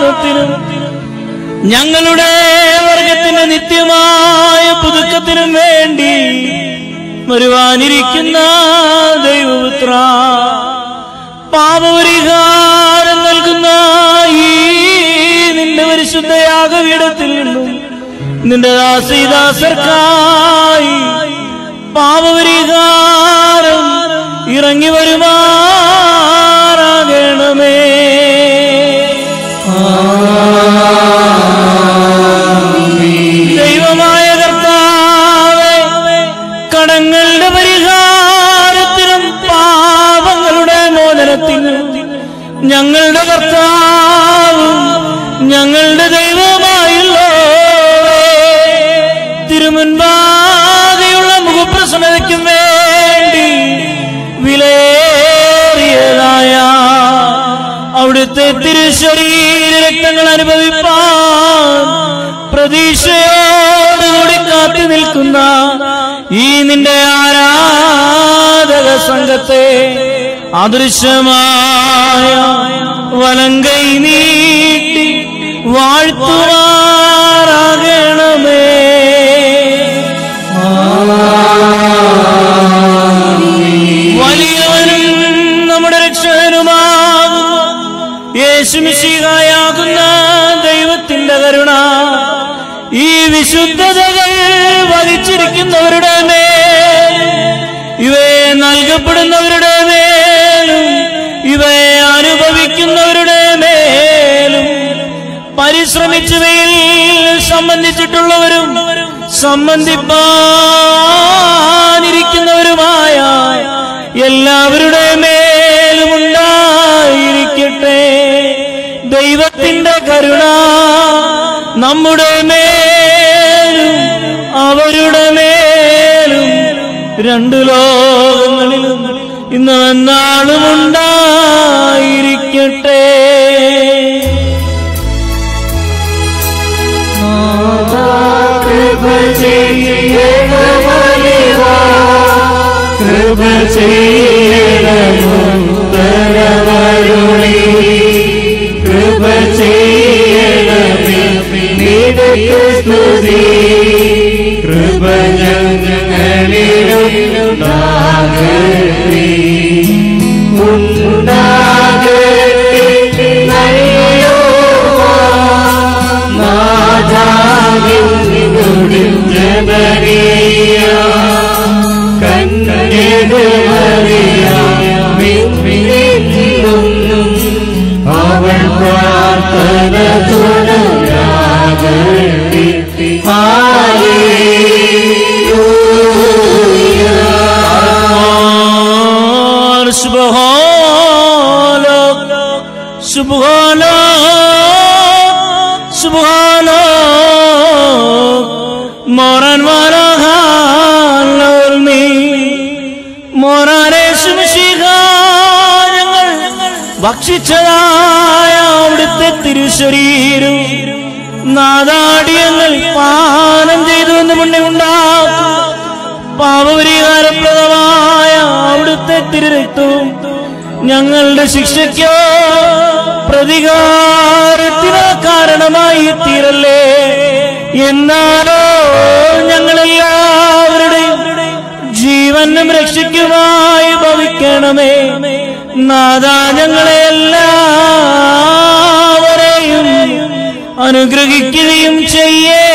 പരിഹാരത്തിനും ഞങ്ങളുടെ വർഗത്തിന്റെ നിത്യമായ പുതുക്കത്തിനും വേണ്ടി വരുവാനിരിക്കുന്ന ദൈവപുത്ര പാപപരിഹാരം നൽകുന്ന ഈ നിന്റെ പരിശുദ്ധയാഗപീഠത്തിൽ നിന്നും നിന്റെ ദാസീദാസർക്കായി പാപപരിഹാരം ഇറങ്ങി വരുമാറാകണമേ ദൈവമായ കർത്താവേ കടങ്ങളുടെ പരിഹാരത്തിനും പാപങ്ങളുടെ മോചനത്തിനും ഞങ്ങളുടെ കർത്താവും ഞങ്ങളുടെ ദൈവമായല്ലോ തിരുമുൻപാകെയുള്ള മുഖപ്രസന്നതയ്ക്കും വേണ്ടി വിലയേറിയതായ അവിടുത്തെ തിരുശരീര രക്തങ്ങൾ അനുഭവിപ്പാൻ പ്രതീക്ഷയോടുകൂടി കാത്തു നിൽക്കുന്ന ഈ നിന്റെ ആരാധക സംഘത്തെ അദൃശ്യമായ വലങ്കൈ നീട്ടി വാഴ്ത്തുവാറാകണമേ വലിയവനും നമ്മുടെ രക്ഷകനുമാകും യേശുമിശികായാകുന്ന ദൈവത്തിന്റെ കരുണ ഈ വിശുദ്ധതകൾ വഹിച്ചിരിക്കുന്നവരുടെ മേൽ ഇവയെ നൽകപ്പെടുന്നവരുടെ മേലും ഇവയെ അനുഭവിക്കുന്നവരുടെ മേലും പരിശ്രമിച്ചവയിൽ സംബന്ധിച്ചിട്ടുള്ളവരും സംബന്ധിപ്പാനിരിക്കുന്നവരുമായ എല്ലാവരുടെ മേലും ഉണ്ടായിരിക്കട്ടെ ദൈവത്തിന്റെ കരുണ നമ്മുടെ മേലും അവരുടെ മേലും രണ്ടു ലോകങ്ങളിലും ഇന്ന് എന്നാളും ഉണ്ടായിരിക്കട്ടെ കൃപ ചെയ്യണമലിവാ കൃപ ചെയ്യണമുത്തരവരുളി കൃപ ചെയ്യണമേ നിനക്ക് സ്തുതി കൃപ ഞങ്ങളിലുണ്ടാകട്ടെ ഉണ്ടാകട്ടെ നല്ലോവാ നാഥാവിനുടിൽ ജനനീയ കന്യകമറിയ മിന്നിലും അവൾ പ്രാർത്ഥന തുടരാകട്ടെ സുബഹാന സുബഹാന സുബഹാന മോറാൻ വാരാഹാലോർമി മോറാനെ സുമിശിഹ ഞങ്ങൾ ഭക്ഷിച്ചതായ അവിടുത്തെ തിരുശരീരം നാദാടിയങ്ങൾ പാനം ചെയ്തു എന്ന് പുണ്യമുണ്ടാകും പാപപരിഹാരപ്രദമായ അവിടുത്തെ തിരുരക്തവും ഞങ്ങളുടെ ശിക്ഷയ്ക്കോ പ്രതികാരത്തിന് കാരണമായി തീരല്ലേ എന്നാലോ ഞങ്ങളെല്ലാവരുടെയും ജീവനും രക്ഷിക്കുമായി ഭവിക്കണമേ നാദാ ഞങ്ങളെ എല്ലാവരെയും അനുഗ്രഹിക്കുകയും ചെയ്യേ